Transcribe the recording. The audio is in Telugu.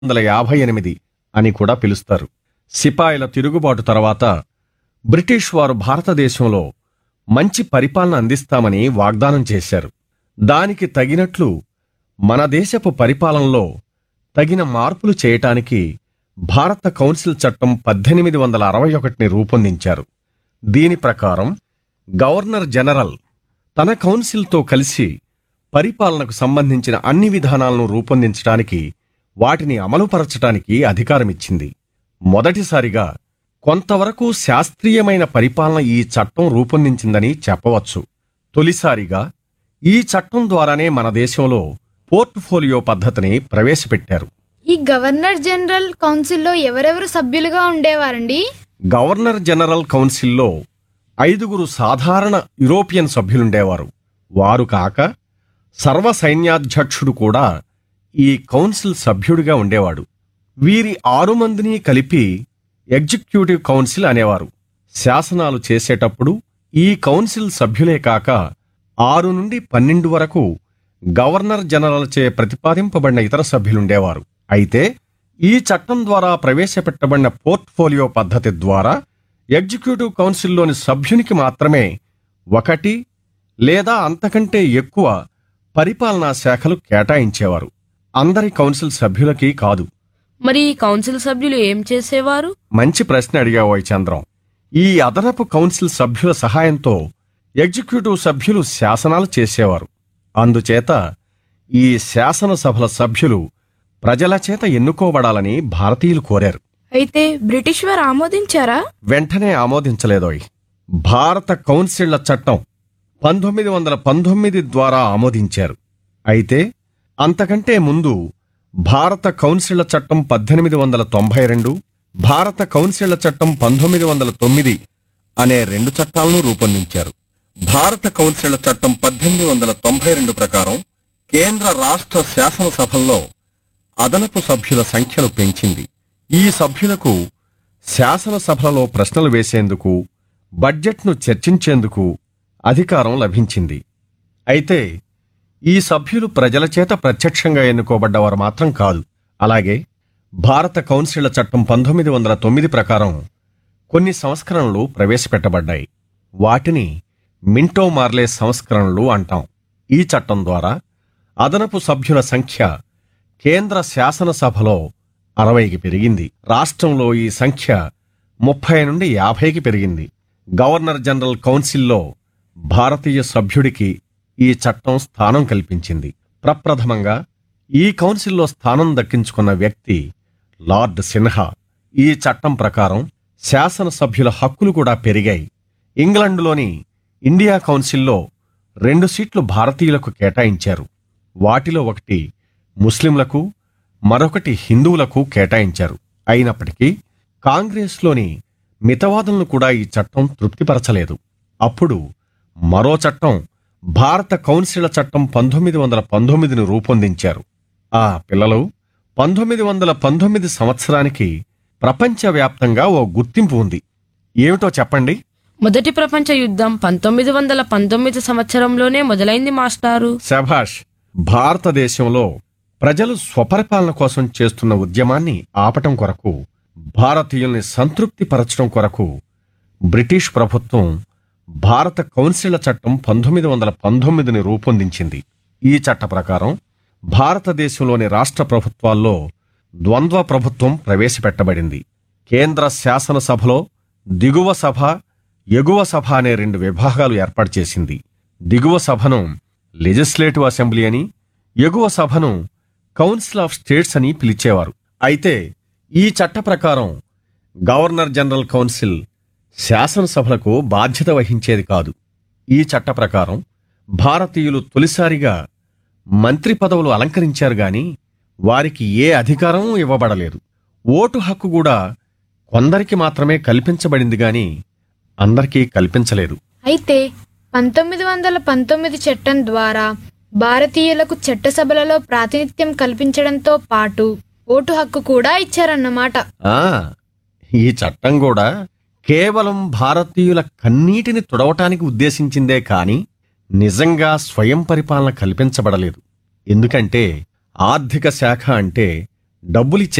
వందల యాభై ఎనిమిది అని కూడా పిలుస్తారు సిపాయిల తిరుగుబాటు తర్వాత బ్రిటిష్ వారు భారతదేశంలో మంచి పరిపాలన అందిస్తామని వాగ్దానం చేశారు దానికి తగినట్లు మన దేశపు పరిపాలనలో తగిన మార్పులు చేయటానికి భారత కౌన్సిల్ చట్టం పద్దెనిమిది వందల అరవై ఒకటిని రూపొందించారు దీని ప్రకారం గవర్నర్ జనరల్ తన కౌన్సిల్తో కలిసి పరిపాలనకు సంబంధించిన అన్ని విధానాలను రూపొందించడానికి వాటిని అమలుపరచటానికి అధికారమిచ్చింది మొదటిసారిగా కొంతవరకు శాస్త్రీయమైన పరిపాలన ఈ చట్టం రూపొందించిందని చెప్పవచ్చు తొలిసారిగా ఈ చట్టం ద్వారానే మన దేశంలో పోర్ట్ఫోలియో పద్ధతిని ప్రవేశపెట్టారు ఈ గవర్నర్ జనరల్ కౌన్సిల్లో ఎవరెవరు సభ్యులుగా ఉండేవారండి గవర్నర్ జనరల్ కౌన్సిల్లో ఐదుగురు సాధారణ యూరోపియన్ సభ్యులుండేవారు వారు కాక సర్వ సైన్యాధ్యక్షుడు కూడా ఈ కౌన్సిల్ సభ్యుడిగా ఉండేవాడు వీరి ఆరు మందిని కలిపి ఎగ్జిక్యూటివ్ కౌన్సిల్ అనేవారు శాసనాలు చేసేటప్పుడు ఈ కౌన్సిల్ సభ్యులే కాక ఆరు నుండి పన్నెండు వరకు గవర్నర్ జనరల్ చే ప్రతిపాదింపబడిన ఇతర సభ్యులుండేవారు అయితే ఈ చట్టం ద్వారా ప్రవేశపెట్టబడిన పోర్ట్ఫోలియో పద్ధతి ద్వారా ఎగ్జిక్యూటివ్ కౌన్సిల్లోని సభ్యునికి మాత్రమే ఒకటి లేదా అంతకంటే ఎక్కువ పరిపాలనా శాఖలు కేటాయించేవారు అందరి కౌన్సిల్ సభ్యులకి కాదు మరి ఈ కౌన్సిల్ సభ్యులు ఏం చేసేవారు మంచి ప్రశ్న అడిగావు చంద్రం ఈ అదనపు కౌన్సిల్ సభ్యుల సహాయంతో ఎగ్జిక్యూటివ్ సభ్యులు శాసనాలు చేసేవారు అందుచేత ఈ శాసనసభల సభ్యులు ప్రజల చేత ఎన్నుకోబడాలని భారతీయులు కోరారు అయితే బ్రిటిష్ వారు ఆమోదించారా వెంటనే ఆమోదించలేదోయ్ భారత కౌన్సిళ్ల చట్టం పంతొమ్మిది వందల పంతొమ్మిది ద్వారా ఆమోదించారు అయితే అంతకంటే ముందు భారత కౌన్సిళ్ల చట్టం పద్దెనిమిది వందల తొంభై రెండు భారత కౌన్సిళ్ల చట్టం పంతొమ్మిది వందల తొమ్మిది అనే రెండు చట్టాలను రూపొందించారు భారత కౌన్సిళ్ల చట్టం పద్దెనిమిది వందల తొంభై రెండు ప్రకారం కేంద్ర రాష్ట్ర శాసనసభల్లో అదనపు సభ్యుల సంఖ్యను పెంచింది ఈ సభ్యులకు శాసనసభలలో ప్రశ్నలు వేసేందుకు బడ్జెట్ను చర్చించేందుకు అధికారం లభించింది అయితే ఈ సభ్యులు ప్రజల చేత ప్రత్యక్షంగా ఎన్నుకోబడ్డవారు మాత్రం కాదు అలాగే భారత కౌన్సిళ్ల చట్టం పంతొమ్మిది వందల తొమ్మిది ప్రకారం కొన్ని సంస్కరణలు ప్రవేశపెట్టబడ్డాయి వాటిని మింటో మార్లే సంస్కరణలు అంటాం ఈ చట్టం ద్వారా అదనపు సభ్యుల సంఖ్య కేంద్ర శాసనసభలో అరవైకి పెరిగింది రాష్ట్రంలో ఈ సంఖ్య ముప్పై నుండి యాభైకి పెరిగింది గవర్నర్ జనరల్ కౌన్సిల్లో భారతీయ సభ్యుడికి ఈ చట్టం స్థానం కల్పించింది ప్రప్రథమంగా ఈ కౌన్సిల్లో స్థానం దక్కించుకున్న వ్యక్తి లార్డ్ సిన్హా ఈ చట్టం ప్రకారం శాసనసభ్యుల హక్కులు కూడా పెరిగాయి ఇంగ్లండులోని ఇండియా కౌన్సిల్లో రెండు సీట్లు భారతీయులకు కేటాయించారు వాటిలో ఒకటి ముస్లింలకు మరొకటి హిందువులకు కేటాయించారు అయినప్పటికీ కాంగ్రెస్లోని మితవాదులను కూడా ఈ చట్టం తృప్తిపరచలేదు అప్పుడు మరో చట్టం భారత కౌన్సిళ్ల చట్టం పంతొమ్మిది వందల పంతొమ్మిదిని రూపొందించారు ఆ పిల్లలు పంతొమ్మిది వందల పంతొమ్మిది సంవత్సరానికి ప్రపంచవ్యాప్తంగా ఓ గుర్తింపు ఉంది ఏమిటో చెప్పండి మొదటి ప్రపంచ యుద్ధం పంతొమ్మిది వందల పంతొమ్మిది సంవత్సరంలోనే మొదలైంది మాస్టారు శభాష్ భారతదేశంలో ప్రజలు స్వపరిపాలన కోసం చేస్తున్న ఉద్యమాన్ని ఆపటం కొరకు భారతీయుల్ని సంతృప్తిపరచడం కొరకు బ్రిటిష్ ప్రభుత్వం భారత కౌన్సిళ్ల చట్టం పంతొమ్మిది వందల పంతొమ్మిదిని రూపొందించింది ఈ చట్ట ప్రకారం భారతదేశంలోని రాష్ట్ర ప్రభుత్వాల్లో ద్వంద్వ ప్రభుత్వం ప్రవేశపెట్టబడింది కేంద్ర శాసనసభలో దిగువ సభ ఎగువ సభ అనే రెండు విభాగాలు ఏర్పాటు చేసింది దిగువ సభను లెజిస్లేటివ్ అసెంబ్లీ అని ఎగువ సభను కౌన్సిల్ ఆఫ్ స్టేట్స్ అని పిలిచేవారు అయితే ఈ చట్ట ప్రకారం గవర్నర్ జనరల్ కౌన్సిల్ శాసనసభలకు బాధ్యత వహించేది కాదు ఈ చట్ట ప్రకారం భారతీయులు తొలిసారిగా మంత్రి పదవులు అలంకరించారు గాని వారికి ఏ అధికారం ఇవ్వబడలేదు ఓటు హక్కు కూడా కొందరికి మాత్రమే కల్పించబడింది గాని అందరికీ కల్పించలేదు అయితే పంతొమ్మిది వందల పంతొమ్మిది చట్టం ద్వారా భారతీయులకు చట్టసభలలో ప్రాతినిధ్యం కల్పించడంతో పాటు ఓటు హక్కు కూడా ఇచ్చారన్నమాట ఆ ఈ చట్టం కూడా కేవలం భారతీయుల కన్నీటిని తుడవటానికి ఉద్దేశించిందే కాని నిజంగా స్వయం పరిపాలన కల్పించబడలేదు ఎందుకంటే ఆర్థిక శాఖ అంటే డబ్బులిచ్చే